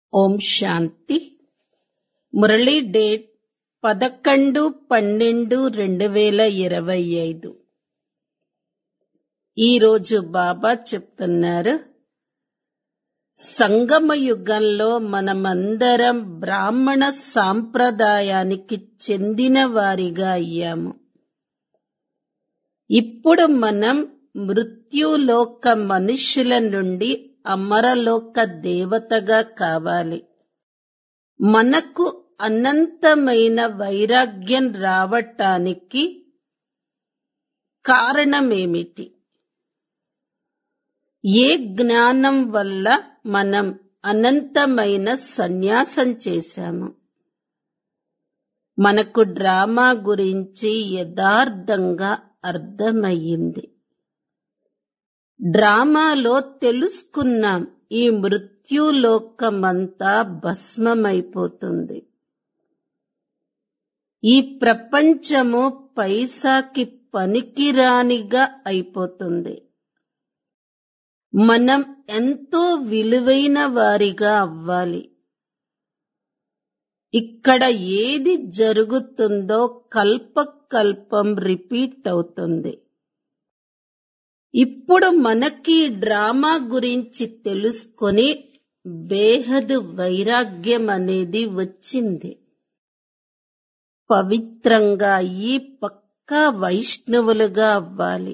ఓం శాంతి Murali date పదకొండు పన్నెండు రెండు వేల ఇరవై ఐదు ఈరోజు బాబా చెప్తున్నారు సంగమ యుగంలో మనమందరం బ్రాహ్మణ సాంప్రదాయానికి చెందిన వారిగా అయ్యాము ఇప్పుడు మనం మృత్యులోక మనుష్యుల నుండి అమరలోక దేవతగా కావాలి మనకు అనంతమైన వైరాగ్యం రావటానికి కారణమేమిటి ఏ జ్ఞానం వల్ల మనం అనంతమైన సన్యాసం చేశాము మనకు డ్రామా గురించి యథార్థంగా అర్థమయ్యింది డ్రామాలో తెలుసుకున్నాం ఈ మృత్యులోకమంతా భస్మమైపోతుంది ఈ ప్రపంచము పైసాకి పనికిరానిగా అయిపోతుంది మనం ఎంతో విలువైన వారిగా అవ్వాలి ఇక్కడ ఏది జరుగుతుందో కల్పకల్పం రిపీట్ అవుతుంది ఇప్పుడు మనకి డ్రామా గురించి తెలుసుకొని బేహదు వైరాగ్యం అనేది వచ్చింది పవిత్రంగా ఈ పక్కా వైష్ణవులుగా అవ్వాలి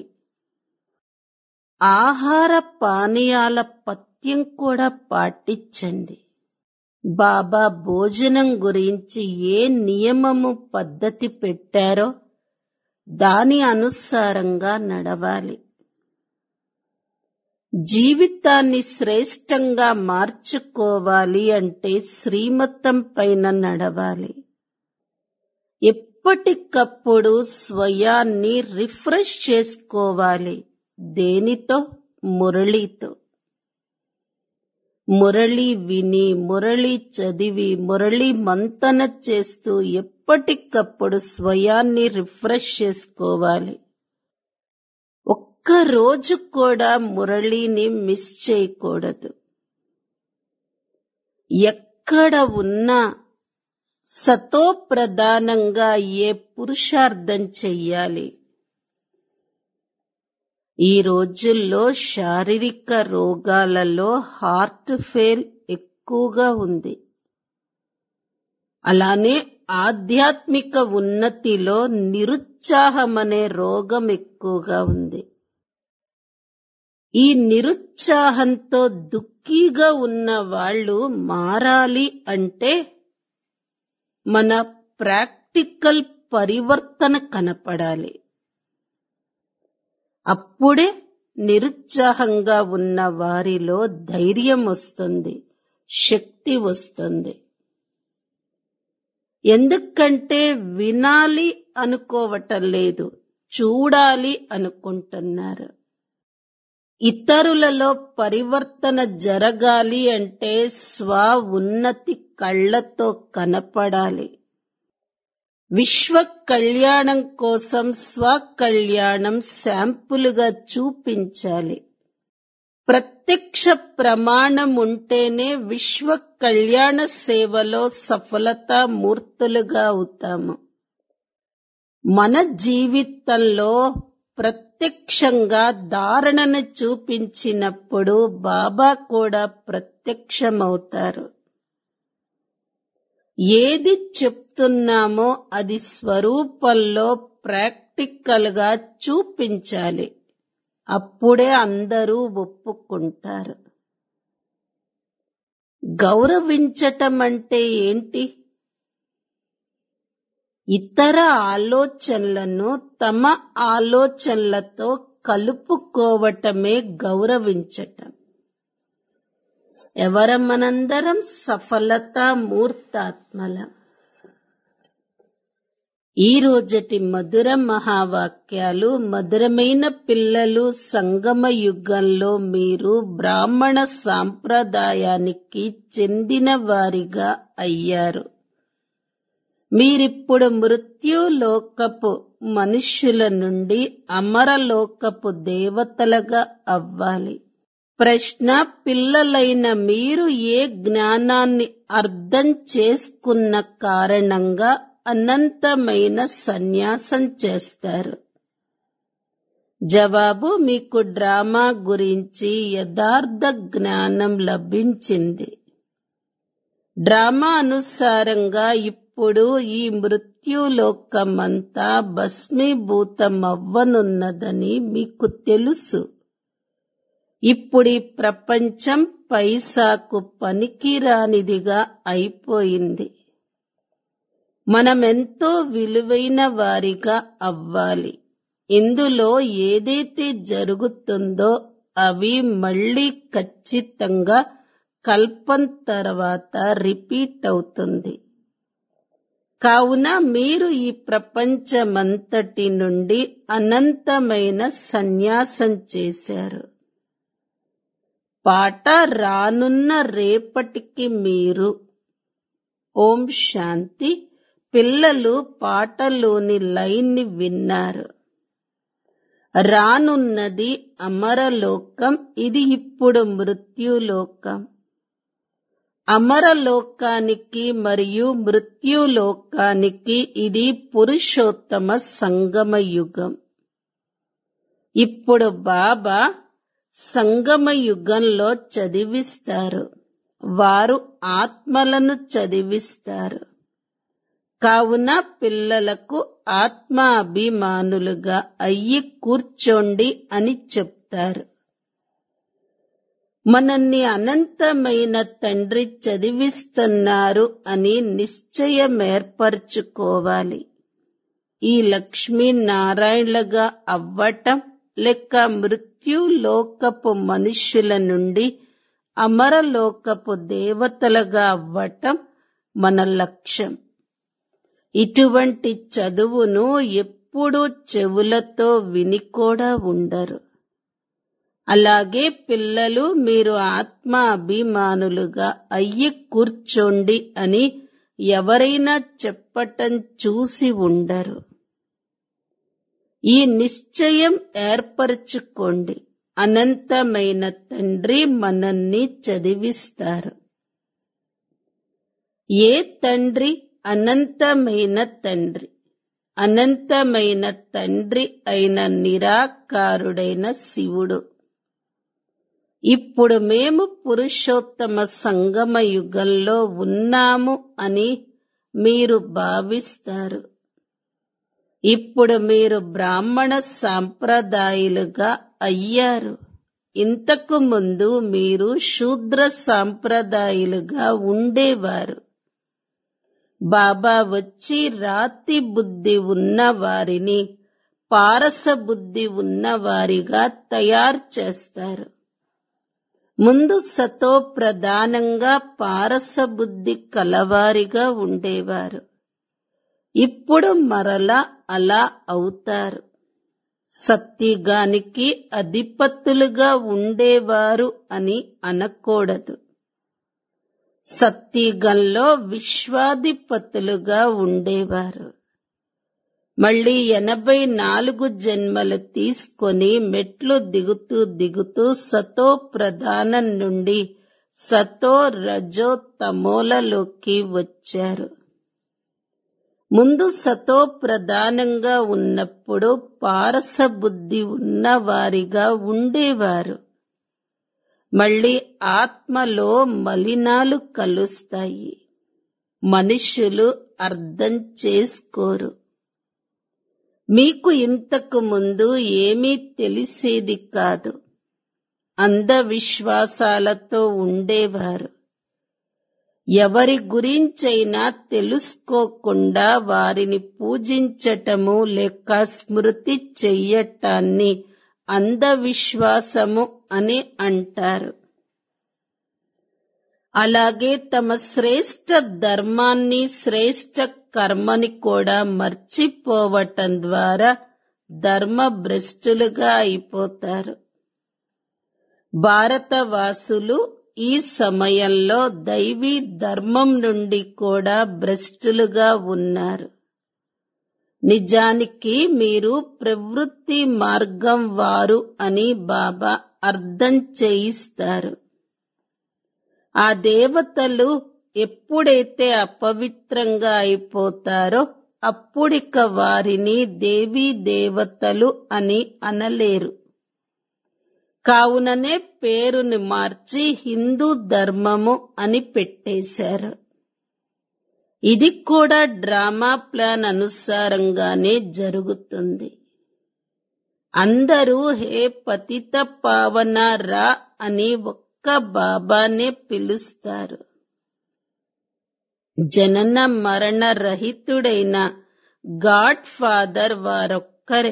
ఆహార పానీయాల పథ్యం కూడా పాటించండి బాబా భోజనం గురించి ఏ నియమము పద్ధతి పెట్టారో దాని అనుసారంగా నడవాలి జీవితాన్ని శ్రేష్టంగా మార్చుకోవాలి అంటే శ్రీమతం పైన నడవాలి ఎప్పటికప్పుడు స్వయాన్ని రిఫ్రెష్ చేసుకోవాలి దేనితో మురళితో మురళి విని మురళి చదివి మురళి మంతన చేస్తూ ఎప్పటికప్పుడు స్వయాన్ని రిఫ్రెష్ చేసుకోవాలి ఒక్క రోజు కూడా మురళిని మిస్ చేయకూడదు ఎక్కడ ఉన్నా సతో ప్రధానంగా ఏ పురుషార్థం చెయ్యాలి ఈ రోజుల్లో శారీరక రోగాలలో హార్ట్ ఫెయిల్ ఎక్కువగా ఉంది అలానే ఆధ్యాత్మిక ఉన్నతిలో నిరుత్సాహమనే రోగం ఎక్కువగా ఉంది ఈ నిరుత్సాహంతో దుఃఖీగా ఉన్న వాళ్ళు మారాలి అంటే మన ప్రాక్టికల్ పరివర్తన కనపడాలి అప్పుడే నిరుత్సాహంగా ఉన్న వారిలో ధైర్యం వస్తుంది శక్తి వస్తుంది ఎందుకంటే వినాలి అనుకోవటం లేదు చూడాలి అనుకుంటున్నారు ఇతరులలో పరివర్తన జరగాలి అంటే స్వ ఉన్నతి కళ్ళతో కనపడాలి విశ్వ కళ్యాణం కోసం స్వ కళ్యాణం శాంపులుగా చూపించాలి ప్రత్యక్ష ప్రమాణం ఉంటేనే విశ్వ కళ్యాణ సేవలో సఫలతా మూర్తులుగా అవుతాము మన జీవితంలో ప్రత్యక్షంగా ధారణను చూపించినప్పుడు బాబా కూడా ప్రత్యక్షమవుతారు ఏది చెప్తున్నామో అది స్వరూపంలో ప్రాక్టికల్ గా చూపించాలి అప్పుడే అందరూ ఒప్పుకుంటారు గౌరవించటం అంటే ఏంటి ఇతర ఆలోచనలను తమ ఆలోచనలతో కలుపుకోవటమే గౌరవించటం ఎవరమనందరం సఫలత మూర్తాత్మలం ఈ రోజటి మధుర మహావాక్యాలు మధురమైన పిల్లలు సంగమ యుగంలో మీరు బ్రాహ్మణ సాంప్రదాయానికి చెందిన వారిగా అయ్యారు మీరిప్పుడు మృత్యులోకపు మనుష్యుల నుండి అమరలోకపు దేవతలుగా అవ్వాలి ప్రశ్న పిల్లలైన మీరు ఏ జ్ఞానాన్ని అర్థం చేసుకున్న కారణంగా అనంతమైన సన్యాసం చేస్తారు జవాబు మీకు డ్రామా గురించి యథార్థ జ్ఞానం లభించింది డ్రామా అనుసారంగా ఇప్పుడు ఈ మృత్యులోకమంతా భస్మీభూతమవ్వనున్నదని మీకు తెలుసు ఇప్పుడు ఈ ప్రపంచం పైసాకు పనికిరానిదిగా అయిపోయింది మనమెంతో విలువైన వారిగా అవ్వాలి ఇందులో ఏదైతే జరుగుతుందో అవి మళ్ళీ ఖచ్చితంగా కల్పం తర్వాత రిపీట్ అవుతుంది కావున మీరు ఈ ప్రపంచమంతటి నుండి అనంతమైన సన్యాసం చేశారు పాట రానున్న రేపటికి మీరు ఓం శాంతి పిల్లలు పాటలోని లైన్ని విన్నారు రానున్నది అమరలోకం ఇది ఇప్పుడు మృత్యులోకం అమరలోకానికి మరియు మృత్యులోకానికి ఇది పురుషోత్తమ సంగమ యుగం ఇప్పుడు బాబా సంగమ యుగంలో చదివిస్తారు వారు ఆత్మలను చదివిస్తారు కావున పిల్లలకు ఆత్మ అభిమానులుగా అయ్యి కూర్చోండి అని చెప్తారు మనల్ని అనంతమైన తండ్రి చదివిస్తున్నారు అని నిశ్చయం ఏర్పరచుకోవాలి ఈ లక్ష్మీనారాయణలుగా అవ్వటం లెక్క మృత్యులోకపు మనుష్యుల నుండి అమరలోకపు దేవతలుగా అవ్వటం మన లక్ష్యం ఇటువంటి చదువును ఎప్పుడూ చెవులతో విని కూడా ఉండరు అలాగే పిల్లలు మీరు ఆత్మ అభిమానులుగా అయ్యి కూర్చోండి అని ఎవరైనా చెప్పటం చూసి ఉండరు ఈ నిశ్చయం ఏర్పరచుకోండి అనంతమైన తండ్రి మనల్ని చదివిస్తారు ఏ తండ్రి అనంతమైన తండ్రి అనంతమైన తండ్రి అయిన నిరాకారుడైన శివుడు ఇప్పుడు మేము పురుషోత్తమ సంగమ యుగంలో ఉన్నాము అని మీరు భావిస్తారు ఇప్పుడు మీరు బ్రాహ్మణ సాంప్రదాయులుగా అయ్యారు ఇంతకు ముందు మీరు శూద్ర సాంప్రదాయులుగా ఉండేవారు బాబా వచ్చి రాతి బుద్ధి ఉన్న వారిని పారస బుద్ధి ఉన్న వారిగా తయారు చేస్తారు ముందు సతో ప్రధానంగా పారస బుద్ధి కలవారిగా ఉండేవారు ఇప్పుడు మరలా అలా అవుతారు సత్యగానికి అధిపతులుగా ఉండేవారు అని అనకూడదు సత్యగంలో విశ్వాధిపతులుగా ఉండేవారు మళ్ళీ ఎనభై నాలుగు జన్మలు తీసుకొని మెట్లు దిగుతూ దిగుతూ సతో ప్రధానం నుండి సతో రజో తమోలలోకి వచ్చారు ముందు సతో ప్రధానంగా ఉన్నప్పుడు పారస బుద్ధి ఉన్నవారిగా ఉండేవారు మళ్ళీ ఆత్మలో మలినాలు కలుస్తాయి మనుషులు అర్థం చేసుకోరు మీకు ఇంతకు ముందు ఏమీ తెలిసేది కాదు అంధవిశ్వాసాలతో ఉండేవారు ఎవరి గురించైనా తెలుసుకోకుండా వారిని పూజించటము లేక స్మృతి చెయ్యటాన్ని అంధవిశ్వాసము అని అంటారు అలాగే తమ శ్రేష్ట ధర్మాన్ని శ్రేష్ట కర్మని కూడా మర్చిపోవటం ద్వారా ధర్మ భ్రష్టులుగా అయిపోతారు భారతవాసులు ఈ సమయంలో దైవీ ధర్మం నుండి కూడా భ్రష్టులుగా ఉన్నారు నిజానికి మీరు ప్రవృత్తి మార్గం వారు అని బాబా అర్థం చేయిస్తారు ఆ దేవతలు ఎప్పుడైతే అపవిత్రంగా అయిపోతారో అప్పుడిక వారిని దేవీ దేవతలు అని అనలేరు కావుననే పేరుని మార్చి హిందూ ధర్మము అని పెట్టేశారు ఇది కూడా డ్రామా ప్లాన్ అనుసారంగానే జరుగుతుంది అందరూ హే పతిత పావన రా అని ఒక్క బాబానే పిలుస్తారు జనన మరణ రహితుడైన గాడ్ ఫాదర్ వారొక్కరే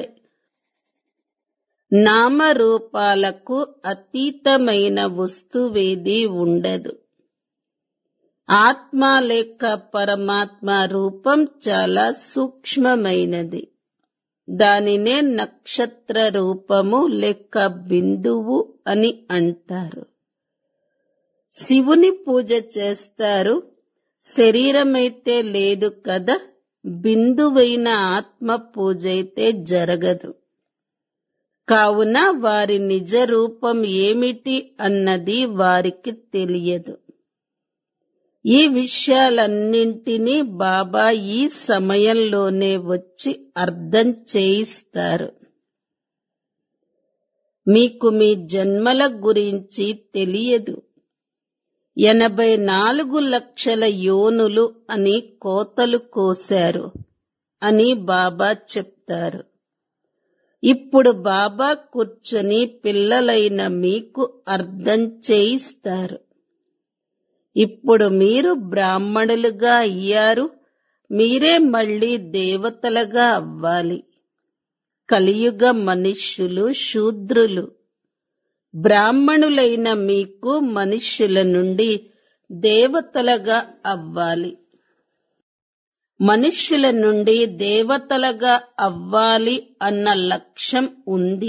నామరూపాలకు అతీతమైన వస్తువేది ఉండదు ఆత్మ లేక పరమాత్మ రూపం చాలా సూక్ష్మమైనది దానినే నక్షత్ర రూపము లేక బిందువు అని అంటారు శివుని పూజ చేస్తారు శరీరమైతే లేదు కదా బిందువైన ఆత్మ పూజ అయితే జరగదు కావున వారి నిజ రూపం ఏమిటి అన్నది వారికి తెలియదు ఈ విషయాలన్నింటినీ బాబా ఈ సమయంలోనే వచ్చి అర్థం చేయిస్తారు మీకు మీ జన్మల గురించి తెలియదు ఎనభై నాలుగు లక్షల యోనులు అని కోతలు కోశారు అని బాబా చెప్తారు ఇప్పుడు బాబా కూర్చొని పిల్లలైన మీకు అర్థం చేయిస్తారు ఇప్పుడు మీరు బ్రాహ్మణులుగా అయ్యారు మీరే మళ్ళీ దేవతలుగా అవ్వాలి కలియుగ మనుష్యులు శూద్రులు బ్రాహ్మణులైన మీకు మనుష్యుల నుండి దేవతలుగా అవ్వాలి మనుష్యుల నుండి దేవతలుగా అవ్వాలి అన్న లక్ష్యం ఉంది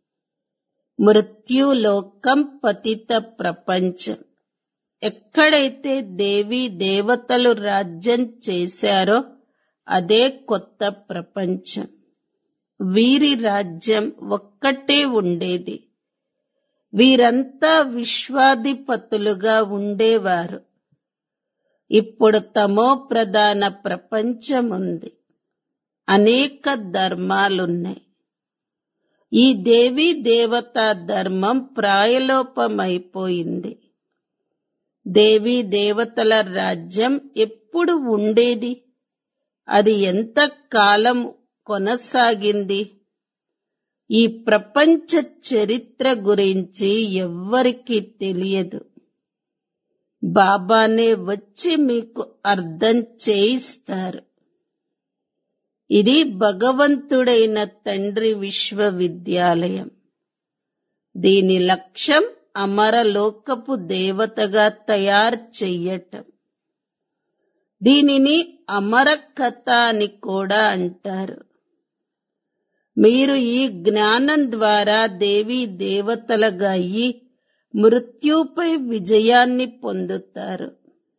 మృత్యులోకం పతిత ప్రపంచం ఎక్కడైతే దేవి దేవతలు రాజ్యం చేశారో అదే కొత్త ప్రపంచం వీరి రాజ్యం ఒక్కటే ఉండేది వీరంతా విశ్వాధిపతులుగా ఉండేవారు ఇప్పుడు తమో ప్రధాన ప్రపంచం ఉంది అనేక ధర్మాలున్నాయి ఈ దేవీ దేవతా ధర్మం ప్రాయలోపమైపోయింది దేవీ దేవతల రాజ్యం ఎప్పుడు ఉండేది అది ఎంత కాలం కొనసాగింది ఈ ప్రపంచ చరిత్ర గురించి ఎవ్వరికీ తెలియదు బాబానే వచ్చి మీకు అర్థం చేయిస్తారు ఇది భగవంతుడైన తండ్రి విశ్వవిద్యాలయం దీని లక్ష్యం అమరలోకపు దేవతగా తయారు చెయ్యటం దీనిని అమర కథ అని కూడా అంటారు మీరు ఈ జ్ఞానం ద్వారా దేవీ దేవతలుగా అయ్యి మృత్యుపై విజయాన్ని పొందుతారు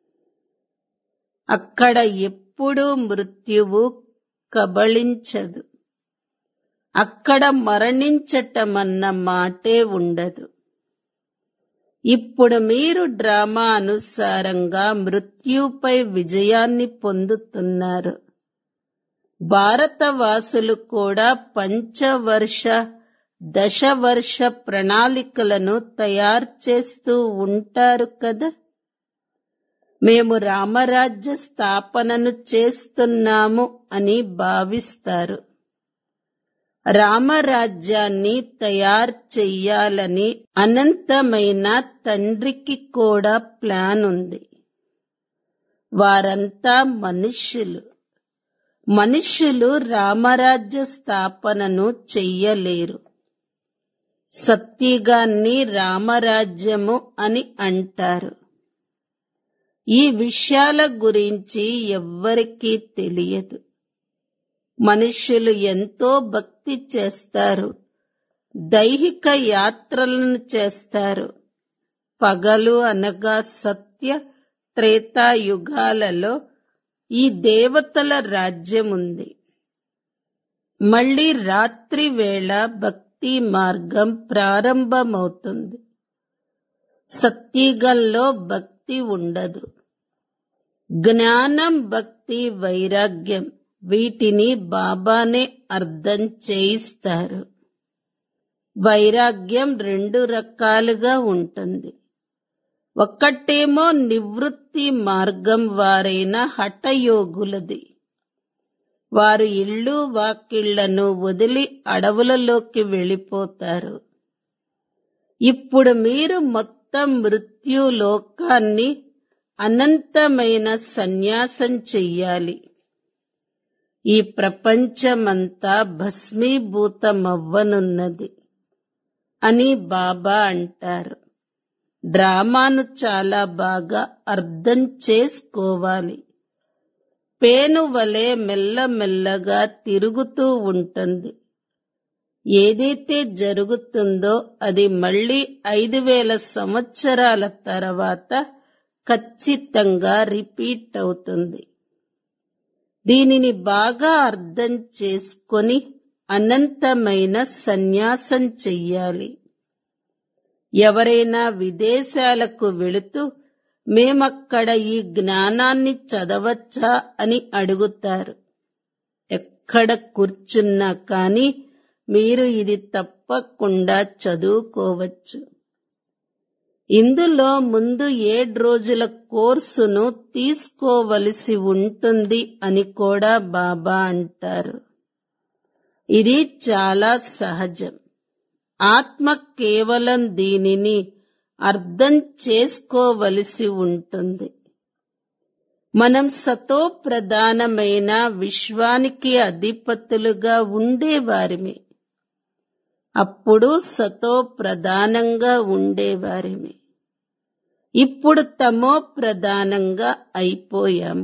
అక్కడ ఎప్పుడూ మృత్యువు కబళించదు అక్కడ మరణించటమన్న మాటే ఉండదు ఇప్పుడు మీరు డ్రామా అనుసారంగా మృత్యుపై విజయాన్ని పొందుతున్నారు భారతవాసులు కూడా పంచవర్ష దశవర్ష ప్రణాళికలను తయారు చేస్తూ ఉంటారు కదా మేము రామరాజ్య స్థాపనను చేస్తున్నాము అని భావిస్తారు రామరాజ్యాన్ని తయారు చెయ్యాలని అనంతమైన తండ్రికి కూడా ప్లాన్ ఉంది వారంతా మనుష్యులు మనుష్యులు రామరాజ్య స్థాపనను చెయ్యలేరు సత్యగాన్ని రామరాజ్యము అని అంటారు ఈ విషయాల గురించి ఎవ్వరికీ తెలియదు మనుష్యులు ఎంతో భక్తి చేస్తారు దైహిక యాత్రలను చేస్తారు పగలు అనగా సత్య త్రేతాయుగాలలో ఈ దేవతల రాజ్యం ఉంది మళ్ళీ రాత్రి వేళ భక్తి మార్గం ప్రారంభమవుతుంది సత్యుగంలో భక్తి ఉండదు జ్ఞానం భక్తి వైరాగ్యం వీటిని బాబానే అర్థం చేయిస్తారు వైరాగ్యం రెండు రకాలుగా ఉంటుంది ఒక్కటేమో నివృత్తి మార్గం వారైన హఠయోగులది వారు ఇళ్ళు వాకిళ్లను వదిలి అడవులలోకి వెళ్ళిపోతారు ఇప్పుడు మీరు మొత్తం మృత్యు లోకాన్ని అనంతమైన సన్యాసం చెయ్యాలి ఈ ప్రపంచమంతా భస్మీభూతమవ్వనున్నది అని బాబా అంటారు డ్రామాను చాలా బాగా అర్థం చేసుకోవాలి పేను వలె మెల్లమెల్లగా తిరుగుతూ ఉంటుంది ఏదైతే జరుగుతుందో అది మళ్ళీ ఐదు వేల సంవత్సరాల తర్వాత ఖచ్చితంగా రిపీట్ అవుతుంది దీనిని బాగా అర్థం చేసుకొని అనంతమైన సన్యాసం చెయ్యాలి ఎవరైనా విదేశాలకు వెళుతూ మేమక్కడ ఈ జ్ఞానాన్ని చదవచ్చా అని అడుగుతారు ఎక్కడ కూర్చున్నా కానీ మీరు ఇది తప్పకుండా చదువుకోవచ్చు ఇందులో ముందు ఏడు రోజుల కోర్సును తీసుకోవలసి ఉంటుంది అని కూడా బాబా అంటారు ఇది చాలా సహజం ఆత్మ కేవలం దీనిని అర్థం చేసుకోవలసి ఉంటుంది మనం సతో ప్రధానమైన విశ్వానికి అధిపతులుగా ఉండేవారిమే అప్పుడు సతో ప్రధానంగా ఉండేవారిమే ఇప్పుడు తమో ప్రధానంగా అయిపోయాము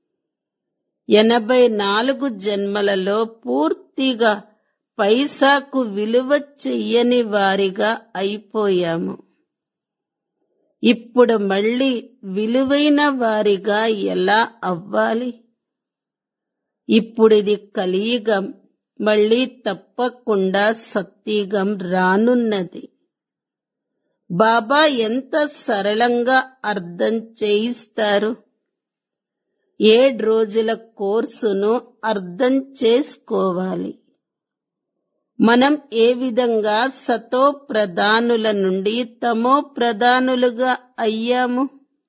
ఎనభై నాలుగు జన్మలలో పూర్తిగా పైసాకు విలువ చెయ్యని వారిగా అయిపోయాము ఇప్పుడు మళ్ళీ విలువైన వారిగా ఎలా అవ్వాలి ఇప్పుడిది కలియుగం మళ్ళీ తప్పకుండా సత్యుగం రానున్నది బాబా ఎంత సరళంగా అర్థం చేయిస్తారు ఏడు రోజుల కోర్సును అర్థం చేసుకోవాలి మనం ఏ విధంగా సతో ప్రధానుల నుండి తమో ప్రధానులుగా అయ్యాము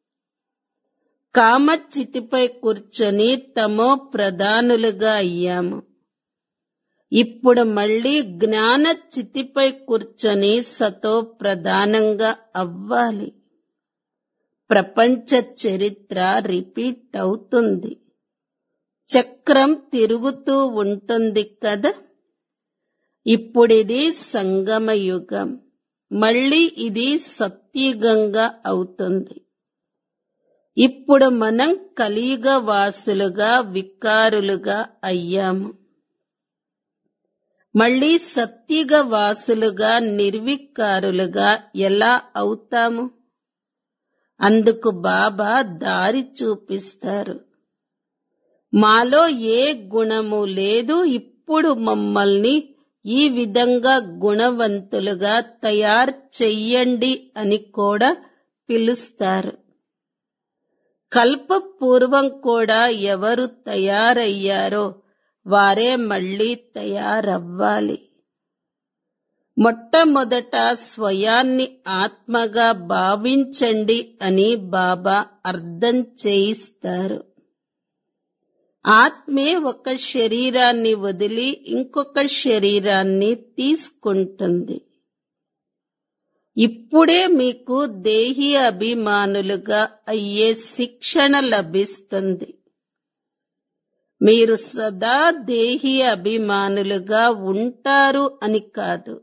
కామచితిపై కూర్చొని తమో ప్రధానులుగా అయ్యాము ఇప్పుడు మళ్ళీ జ్ఞాన చితిపై కూర్చొని సతో ప్రధానంగా అవ్వాలి ప్రపంచ చరిత్ర రిపీట్ అవుతుంది చక్రం తిరుగుతూ ఉంటుంది కదా ఇప్పుడిది సంగమ యుగం మళ్ళీ ఇది సత్యుగంగా అవుతుంది ఇప్పుడు మనం కలియుగ వాసులుగా వికారులుగా అయ్యాము మళ్ళీ సత్యుగ వాసులుగా నిర్వికారులుగా ఎలా అవుతాము అందుకు బాబా దారి చూపిస్తారు మాలో ఏ గుణము లేదు ఇప్పుడు మమ్మల్ని ఈ విధంగా గుణవంతులుగా తయారు చెయ్యండి అని కూడా పిలుస్తారు కల్పపూర్వం కూడా ఎవరు తయారయ్యారో వారే మళ్ళీ తయారవ్వాలి మొట్టమొదట స్వయాన్ని ఆత్మగా భావించండి అని బాబా అర్థం చేయిస్తారు ఆత్మే ఒక శరీరాన్ని వదిలి ఇంకొక శరీరాన్ని తీసుకుంటుంది ఇప్పుడే మీకు దేహి అభిమానులుగా అయ్యే శిక్షణ లభిస్తుంది మీరు సదా దేహి అభిమానులుగా ఉంటారు అని కాదు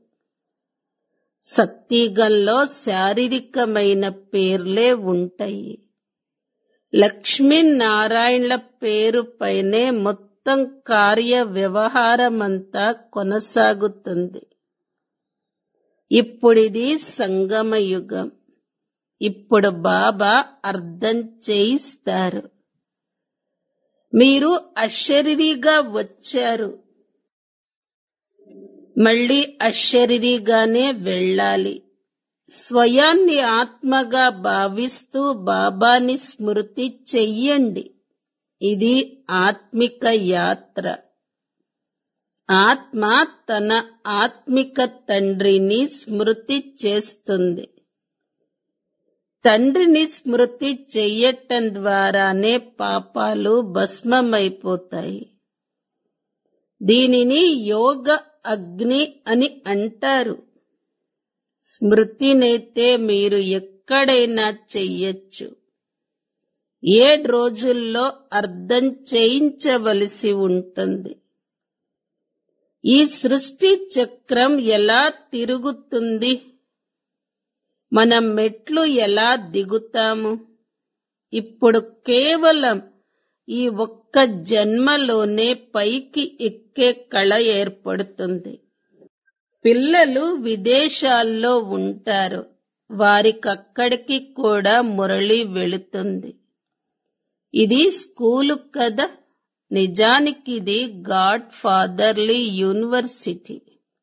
సత్యగంలో శారీరకమైన పేర్లే ఉంటాయి లక్ష్మీనారాయణల పేరు పైనే మొత్తం కార్య వ్యవహారమంతా కొనసాగుతుంది ఇప్పుడిది సంగమ యుగం ఇప్పుడు బాబా అర్థం చేయిస్తారు మీరు అశరీరిగా వచ్చారు మళ్ళీ అశరీరిగానే వెళ్ళాలి స్వయాన్ని ఆత్మగా భావిస్తూ బాబాని స్మృతి చెయ్యండి ఇది ఆత్మిక యాత్ర ఆత్మ తన ఆత్మిక తండ్రిని స్మృతి చేస్తుంది తండ్రిని స్మృతి చెయ్యటం ద్వారానే పాపాలు భస్మమైపోతాయి దీనిని యోగ అగ్ని అని అంటారు స్మృతినైతే మీరు ఎక్కడైనా చెయ్యొచ్చు ఏడు రోజుల్లో అర్థం చేయించవలసి ఉంటుంది ఈ సృష్టి చక్రం ఎలా తిరుగుతుంది మనం మెట్లు ఎలా దిగుతాము ఇప్పుడు కేవలం ఈ ఒక్క జన్మలోనే పైకి ఎక్కే కళ ఏర్పడుతుంది పిల్లలు విదేశాల్లో ఉంటారు వారికక్కడికి కూడా మురళి వెళుతుంది ఇది స్కూలు కదా నిజానికి ఇది గాడ్ ఫాదర్లీ యూనివర్సిటీ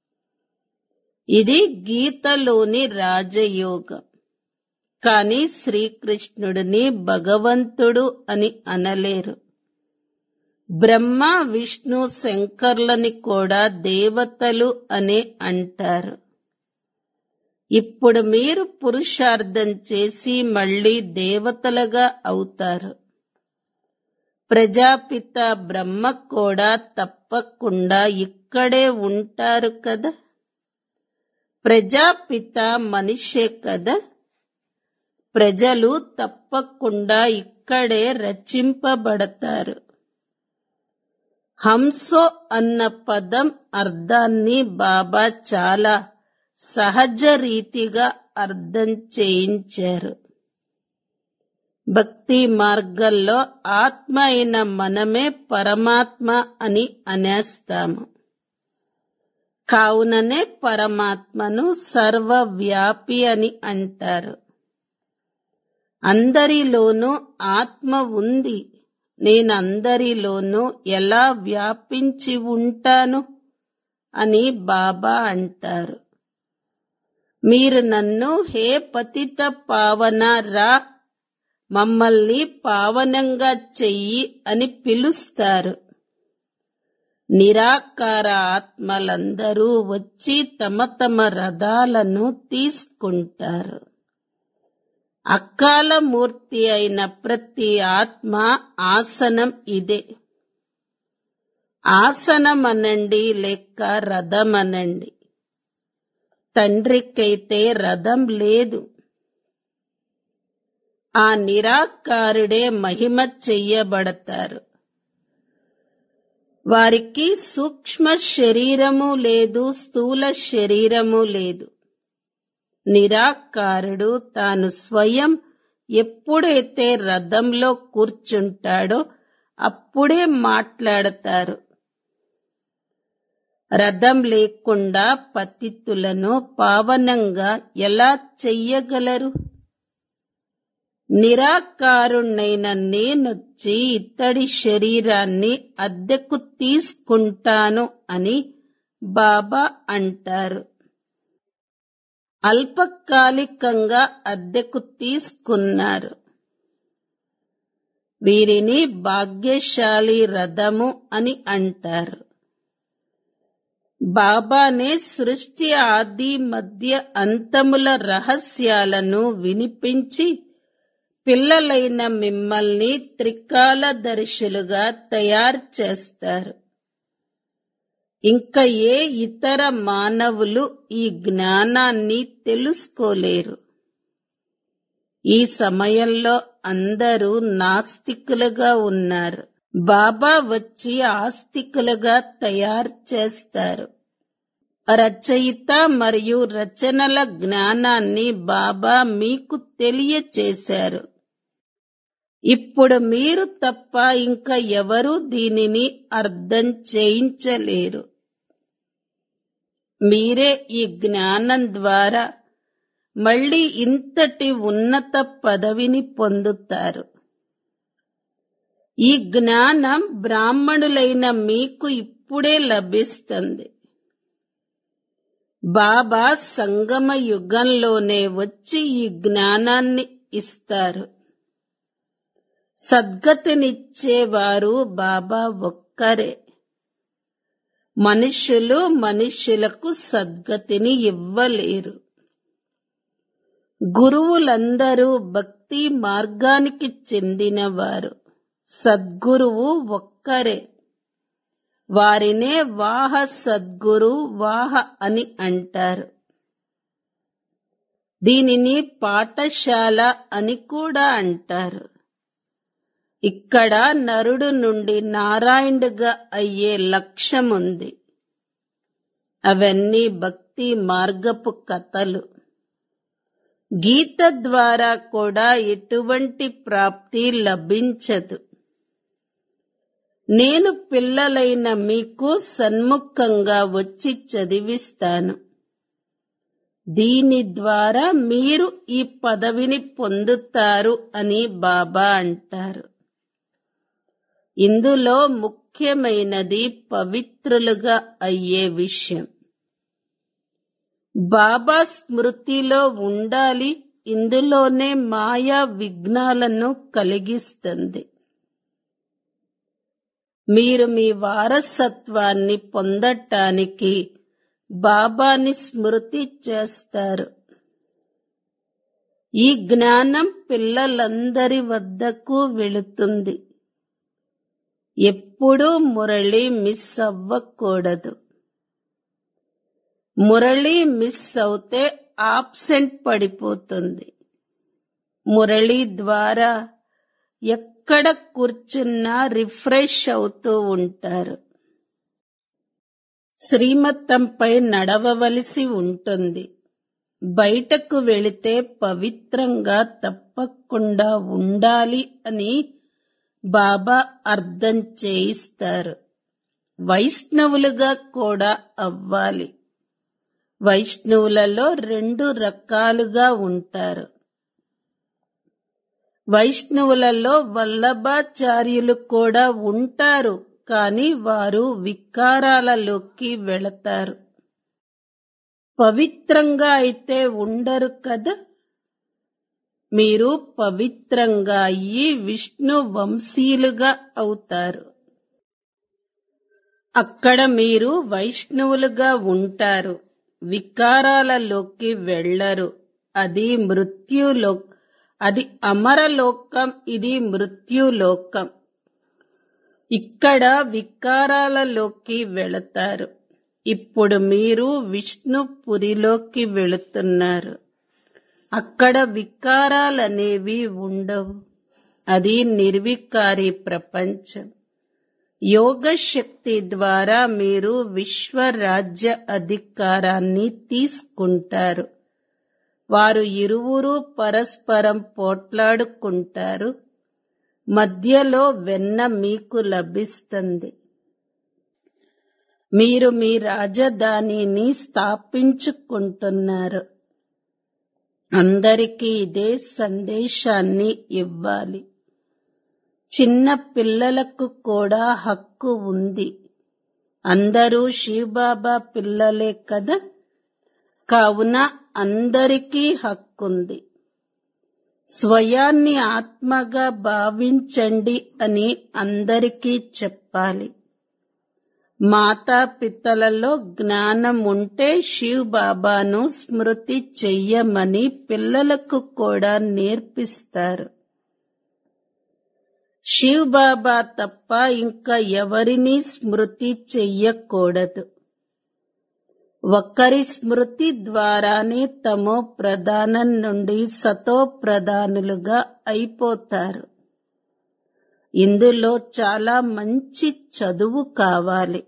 ఇది గీతలోని రాజయోగం కాని శ్రీకృష్ణుడిని భగవంతుడు అని అనలేరు బ్రహ్మ విష్ణు శంకర్లని కూడా దేవతలు అనే అంటారు ఇప్పుడు మీరు పురుషార్థం చేసి మళ్ళీ దేవతలుగా అవుతారు ప్రజాపిత బ్రహ్మ కూడా తప్పకుండా ఇక్కడే ఉంటారు కదా ప్రజాపిత మనిషే కదా ప్రజలు తప్పకుండా ఇక్కడే రచింపబడతారు హంసో అన్న పదం అర్థాన్ని బాబా చాలా సహజ రీతిగా అర్థం చేయించారు భక్తి మార్గంలో ఆత్మ అయిన మనమే పరమాత్మ అని అనేస్తాము కావుననే పరమాత్మను సర్వవ్యాపి అని అంటారు అందరిలోనూ ఆత్మ ఉంది నేనందరిలోనూ ఎలా వ్యాపించి ఉంటాను అని బాబా అంటారు మీరు నన్ను హే పతిత పావన రా మమ్మల్ని పావనంగా చెయ్యి అని పిలుస్తారు నిరాకార ఆత్మలందరూ వచ్చి తమ తమ రథాలను తీసుకుంటారు అకాల మూర్తి అయిన ప్రతి ఆత్మ ఆసనం ఇదే ఆసనం అనండి లేక రథం అనండి తండ్రికైతే రథం లేదు ఆ నిరాకారుడే మహిమ చెయ్యబడతారు వారికి సూక్ష్మ శరీరము లేదు స్థూల శరీరము లేదు నిరాకారుడు తాను స్వయం ఎప్పుడైతే రథంలో కూర్చుంటాడో అప్పుడే మాట్లాడతారు రథం లేకుండా పతితులను పావనంగా ఎలా చెయ్యగలరు నిరాకారుణ్ణైన నేనొచ్చి ఇత్తడి శరీరాన్ని అద్దెకు తీసుకుంటాను అని బాబా అంటారు అల్పకాలికంగా అద్దెకు తీసుకున్నారు వీరిని భాగ్యశాలి రథము అని అంటారు బాబానే సృష్టి ఆది మధ్య అంతముల రహస్యాలను వినిపించి పిల్లలైన మిమ్మల్ని త్రికాలదర్శులుగా తయారు చేస్తారు ఇంకా ఏ ఇతర మానవులు ఈ జ్ఞానాన్ని తెలుసుకోలేరు ఈ సమయంలో అందరూ నాస్తికులుగా ఉన్నారు బాబా వచ్చి ఆస్తికులుగా తయారు చేస్తారు రచయిత మరియు రచనల జ్ఞానాన్ని బాబా మీకు తెలియచేశారు ఇప్పుడు మీరు తప్ప ఇంకా ఎవరూ దీనిని అర్థం చేయించలేరు మీరే ఈ జ్ఞానం ద్వారా మళ్ళీ ఇంతటి ఉన్నత పదవిని పొందుతారు ఈ జ్ఞానం బ్రాహ్మణులైన మీకు ఇప్పుడే లభిస్తుంది బాబా సంగమ యుగంలోనే వచ్చి ఈ జ్ఞానాన్ని ఇస్తారు సద్గతినిచ్చేవారు బాబా ఒక్కరే మనుషులు మనుషులకు సద్గతిని ఇవ్వలేరు గురువులందరూ భక్తి మార్గానికి చెందినవారు సద్గురువు ఒక్కరే వారినే వాహ సద్గురు వాహ అని అంటారు దీనిని పాఠశాల అని కూడా అంటారు ఇక్కడ నరుడు నుండి నారాయణుడుగా అయ్యే లక్ష్యముంది అవన్నీ భక్తి మార్గపు కథలు గీత ద్వారా కూడా ఎటువంటి ప్రాప్తి లభించదు నేను పిల్లలైన మీకు సన్ముఖంగా వచ్చి చదివిస్తాను దీని ద్వారా మీరు ఈ పదవిని పొందుతారు అని బాబా అంటారు ఇందులో ముఖ్యమైనది పవిత్రులుగా అయ్యే విషయం బాబా స్మృతిలో ఉండాలి ఇందులోనే మాయా విఘ్నాలను కలిగిస్తుంది మీరు మీ వారసత్వాన్ని పొందటానికి బాబాని స్మృతి చేస్తారు ఈ జ్ఞానం పిల్లలందరి వద్దకు వెళుతుంది ఎప్పుడూ మురళి మిస్ అవ్వకూడదు మురళి మిస్ అవుతే ఆబ్సెంట్ పడిపోతుంది మురళి ద్వారా ఎక్కడ కూర్చున్నా రిఫ్రెష్ అవుతూ ఉంటారు శ్రీమతంపై నడవవలసి ఉంటుంది బయటకు వెళితే పవిత్రంగా తప్పకుండా ఉండాలి అని బాబా అర్థం చేయిస్తారు వైష్ణవులుగా కూడా అవ్వాలి వైష్ణవులలో రెండు రకాలుగా ఉంటారు వైష్ణవులలో వల్లభాచార్యులు కూడా ఉంటారు కానీ వారు వికారాలలోకి వెళతారు పవిత్రంగా అయితే ఉండరు కదా మీరు పవిత్రంగా అయ్యి విష్ణు వంశీయులుగా అవుతారు అక్కడ మీరు వైష్ణవులుగా ఉంటారు వికారాలలోకి వెళ్ళరు అది మృత్యులో అది అమరలోకం ఇది మృత్యులోకం ఇక్కడ వికారాలలోకి వెళతారు ఇప్పుడు మీరు విష్ణుపురిలోకి వెళుతున్నారు అక్కడ వికారాలనేవి ఉండవు అది నిర్వికారి ప్రపంచం యోగ శక్తి ద్వారా మీరు విశ్వరాజ్య అధికారాన్ని తీసుకుంటారు వారు ఇరువురు పరస్పరం పోట్లాడుకుంటారు మధ్యలో వెన్న మీకు లభిస్తుంది మీరు మీ రాజధానిని స్థాపించుకుంటున్నారు అందరికీ ఇదే సందేశాన్ని ఇవ్వాలి చిన్న పిల్లలకు కూడా హక్కు ఉంది అందరూ శివబాబా పిల్లలే కదా కావున అందరికీ హక్కుంది స్వయాన్ని ఆత్మగా భావించండి అని అందరికీ చెప్పాలి మాతాపితలలో జ్ఞానం ఉంటే శివ్ బాబాను స్మృతి చెయ్యమని పిల్లలకు కూడా నేర్పిస్తారు శివ్ బాబా తప్ప ఇంకా ఎవరిని స్మృతి చెయ్యకూడదు ఒకరి స్మృతి ద్వారానే తమో ప్రధానం నుండి సతో ప్రధానులుగా అయిపోతారు ఇందులో చాలా మంచి చదువు కావాలి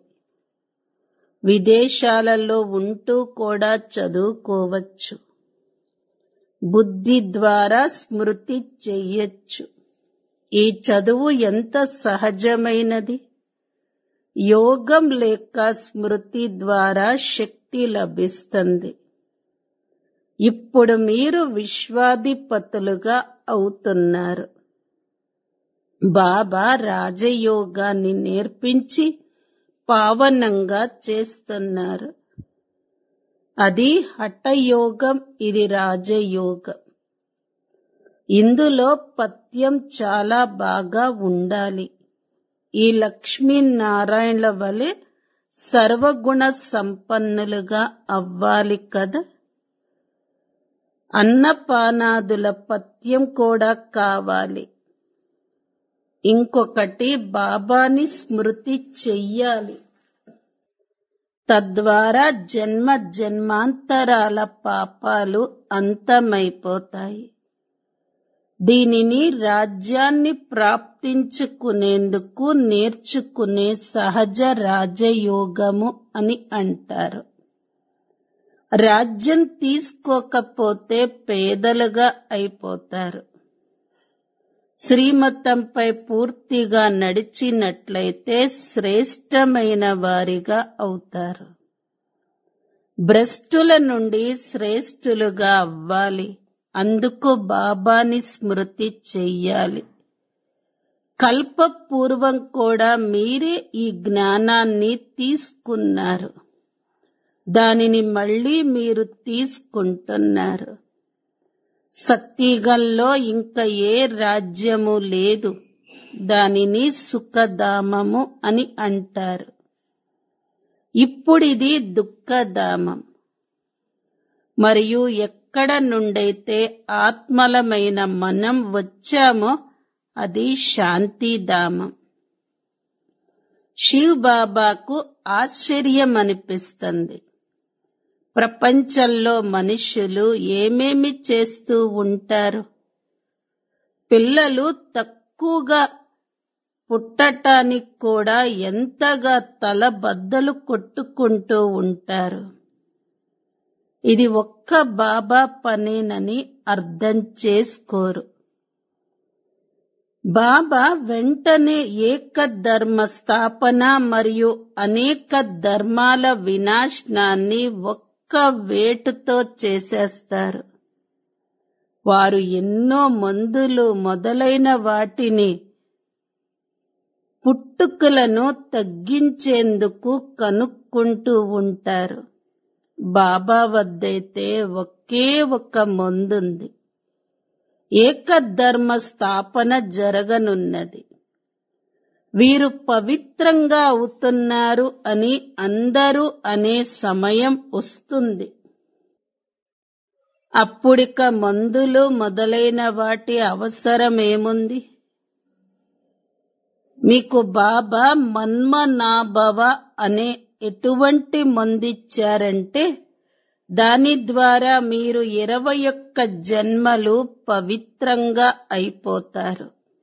విదేశాలలో ఉంటూ కూడా చదువుకోవచ్చు బుద్ధి ద్వారా స్మృతి చెయ్యొచ్చు ఈ చదువు ఎంత సహజమైనది యోగం లేక స్మృతి ద్వారా శక్తి లభిస్తుంది ఇప్పుడు మీరు విశ్వాధిపతులుగా అవుతున్నారు బాబా రాజయోగాన్ని నేర్పించి పావనంగా చేస్తున్నారు అది హఠయోగం ఇది రాజయోగం ఇందులో పథ్యం చాలా బాగా ఉండాలి ఈ లక్ష్మీనారాయణల వలె సర్వగుణ సంపన్నులుగా అవ్వాలి కదా అన్నపానాదుల పథ్యం కూడా కావాలి ఇంకొకటి బాబాని స్మృతి చెయ్యాలి తద్వారా జన్మ జన్మాంతరాల పాపాలు అంతమైపోతాయి దీనిని రాజ్యాన్ని ప్రాప్తించుకునేందుకు నేర్చుకునే సహజ రాజయోగము అని అంటారు రాజ్యం తీసుకోకపోతే పేదలుగా అయిపోతారు శ్రీమతంపై పూర్తిగా నడిచినట్లయితే శ్రేష్టమైన వారిగా అవుతారు భ్రష్టుల నుండి శ్రేష్ఠులుగా అవ్వాలి అందుకు బాబాని స్మృతి చెయ్యాలి కల్పపూర్వం కూడా మీరే ఈ జ్ఞానాన్ని తీసుకున్నారు దానిని మళ్ళీ మీరు తీసుకుంటున్నారు సత్యగంలో ఇంకా ఏ రాజ్యము లేదు దానిని సుఖధామము అని అంటారు ఇప్పుడిది దుఃఖధామం మరియు ఎక్కడ నుండైతే ఆత్మలమైన మనం వచ్చామో అది శాంతిధామం శివ్ బాబాకు ఆశ్చర్యం అనిపిస్తుంది ప్రపంచంలో మనుషులు ఏమేమి చేస్తూ ఉంటారు పిల్లలు తక్కువగా పుట్టటానికి కూడా ఎంతగా తల బద్దలు కొట్టుకుంటూ ఉంటారు ఇది ఒక్క బాబా పనేనని అర్థం చేసుకోరు బాబా వెంటనే ఏక ధర్మ స్థాపన మరియు అనేక ధర్మాల వినాశనాన్ని ఒక్క వేటుతో చేసేస్తారు వారు ఎన్నో మందులు మొదలైన వాటిని పుట్టుకలను తగ్గించేందుకు కనుక్కుంటూ ఉంటారు బాబా వద్దైతే ఒకే ఒక మందుంది ఏకధర్మ స్థాపన జరగనున్నది వీరు పవిత్రంగా అవుతున్నారు అని అందరూ అనే సమయం వస్తుంది అప్పుడిక మందులు మొదలైన వాటి అవసరమేముంది మీకు బాబా మన్మనాభవ అనే ఎటువంటి మందిచ్చారంటే దాని ద్వారా మీరు ఇరవై ఒక్క జన్మలు పవిత్రంగా అయిపోతారు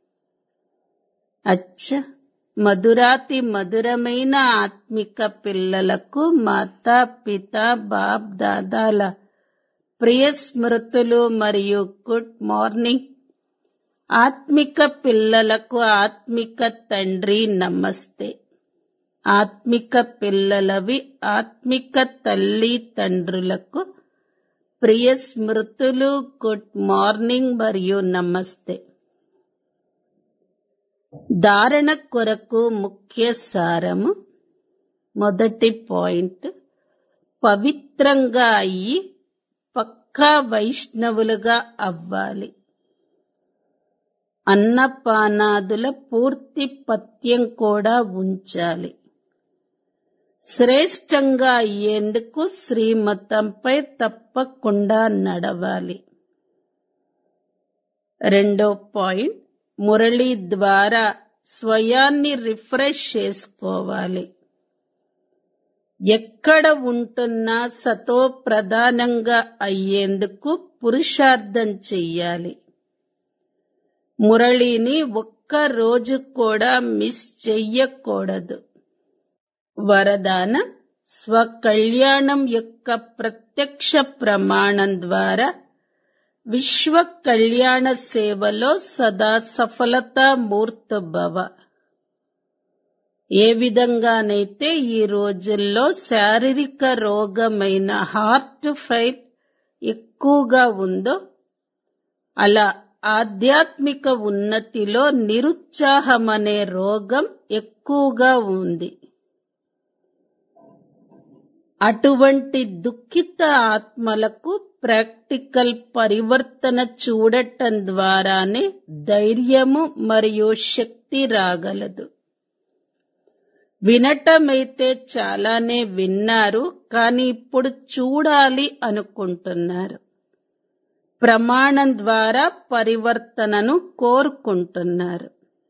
అచ్చ మధురాతి మధురమైన ఆత్మిక పిల్లలకు మాతా పిత బాప్ దాదాల ప్రియ స్మృతులు మరియు గుడ్ మార్నింగ్ ఆత్మిక పిల్లలకు ఆత్మిక తండ్రి నమస్తే ఆత్మిక పిల్లలవి ఆత్మిక తల్లి తండ్రులకు ప్రియ స్మృతులు గుడ్ మార్నింగ్ మరియు నమస్తే ధారణ కొరకు ముఖ్య సారము మొదటి పాయింట్ పవిత్రంగా అయ్యి పక్కా వైష్ణవులుగా అవ్వాలి అన్నపానాదుల పూర్తి పథ్యం కూడా ఉంచాలి శ్రేష్టంగా అయ్యేందుకు శ్రీమతంపై తప్పకుండా నడవాలి రెండో పాయింట్ మురళి ద్వారా స్వయాన్ని రిఫ్రెష్ చేసుకోవాలి ఎక్కడ ఉంటున్నా సతో ప్రధానంగా అయ్యేందుకు పురుషార్థం చెయ్యాలి మురళిని ఒక్క రోజు కూడా మిస్ చెయ్యకూడదు వరదాన స్వకళ్యాణం యొక్క ప్రత్యక్ష ప్రమాణం ద్వారా విశ్వ కళ్యాణ సేవలో సదా సఫలతా మూర్తభవ ఏ విధంగానైతే ఈ రోజుల్లో శారీరక రోగమైన హార్ట్ ఫైట్ ఎక్కువగా ఉందో అలా ఆధ్యాత్మిక ఉన్నతిలో నిరుత్సాహమనే రోగం ఎక్కువగా ఉంది అటువంటి దుఃఖిత ఆత్మలకు ప్రాక్టికల్ పరివర్తన చూడటం ద్వారానే ధైర్యము మరియు శక్తి రాగలదు వినటమైతే చాలానే విన్నారు కానీ ఇప్పుడు చూడాలి అనుకుంటున్నారు ప్రమాణం ద్వారా పరివర్తనను కోరుకుంటున్నారు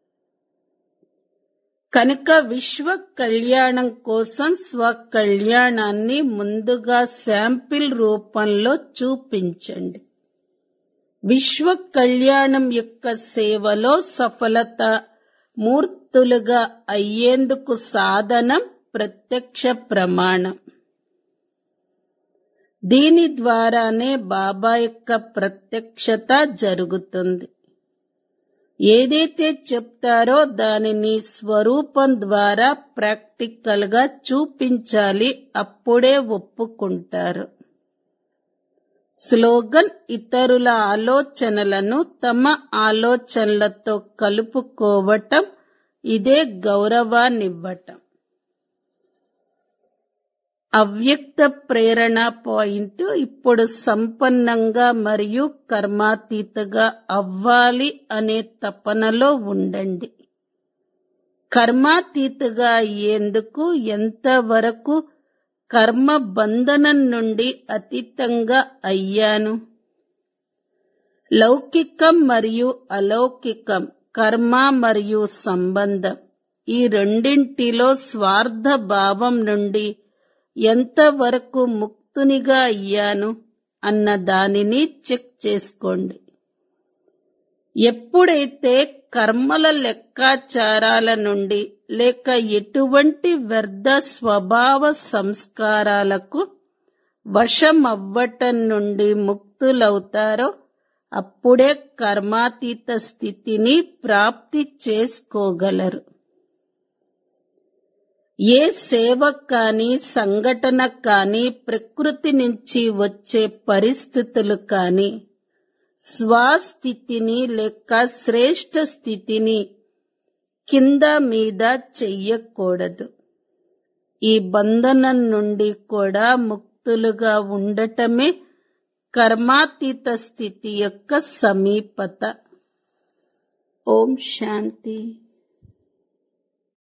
కనుక విశ్వ కళ్యాణం కోసం స్వ కళ్యాణాన్ని ముందుగా శాంపిల్ రూపంలో చూపించండి విశ్వ కళ్యాణం యొక్క సేవలో సఫలత మూర్తులుగా అయ్యేందుకు సాధనం ప్రత్యక్ష ప్రమాణం దీని ద్వారానే బాబా యొక్క ప్రత్యక్షత జరుగుతుంది ఏదైతే చెప్తారో దానిని స్వరూపం ద్వారా ప్రాక్టికల్ గా చూపించాలి అప్పుడే ఒప్పుకుంటారు స్లోగన్ ఇతరుల ఆలోచనలను తమ ఆలోచనలతో కలుపుకోవటం ఇదే గౌరవాన్నివ్వటం అవ్యక్త ప్రేరణ పాయింట్ ఇప్పుడు సంపన్నంగా మరియు కర్మాతీతగా అవ్వాలి అనే తపనలో ఉండండి కర్మాతీతగా అయ్యేందుకు ఎంతవరకు కర్మ బంధనం నుండి అతీతంగా అయ్యాను లౌకికం మరియు అలౌకికం కర్మ మరియు సంబంధం ఈ రెండింటిలో స్వార్థ భావం నుండి ఎంతవరకు ముక్తునిగా అయ్యాను అన్న దానిని చెక్ చేసుకోండి ఎప్పుడైతే కర్మల లెక్కాచారాల నుండి లేక ఎటువంటి వ్యర్థ స్వభావ సంస్కారాలకు వశమవ్వటం నుండి ముక్తులవుతారో అప్పుడే కర్మాతీత స్థితిని ప్రాప్తి చేసుకోగలరు ఏ సేవ కానీ సంఘటన కానీ ప్రకృతి నుంచి వచ్చే పరిస్థితులు కానీ స్వస్థితిని లేక శ్రేష్ట స్థితిని కింద మీద చెయ్యకూడదు ఈ బంధనం నుండి కూడా ముక్తులుగా ఉండటమే కర్మాతీత స్థితి యొక్క సమీపత ఓం శాంతి